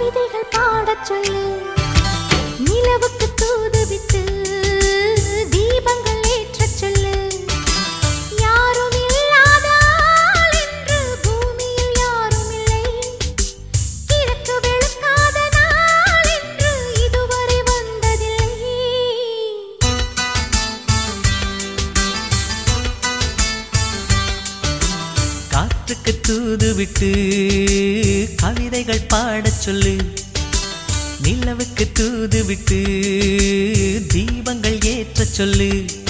கவிதைகள் பாடச் சொல்லு நிலவுக்கு தூது விட்டு தீபங்கள் ஏற்றச் சொல்லு யாரும் இல்லாத ஆள் என்று பூமியில் யாரும் இல்லை கிழக்கு வெளுக்காத நாள் என்று இதுவரை வந்ததில்லை காற்றுக்கு தூது விட்டு கவிதைகள் பாடச் சொல்லு நிலவுக்கு தூது விட்டு தீபங்கள் ஏற்றச் சொல்லு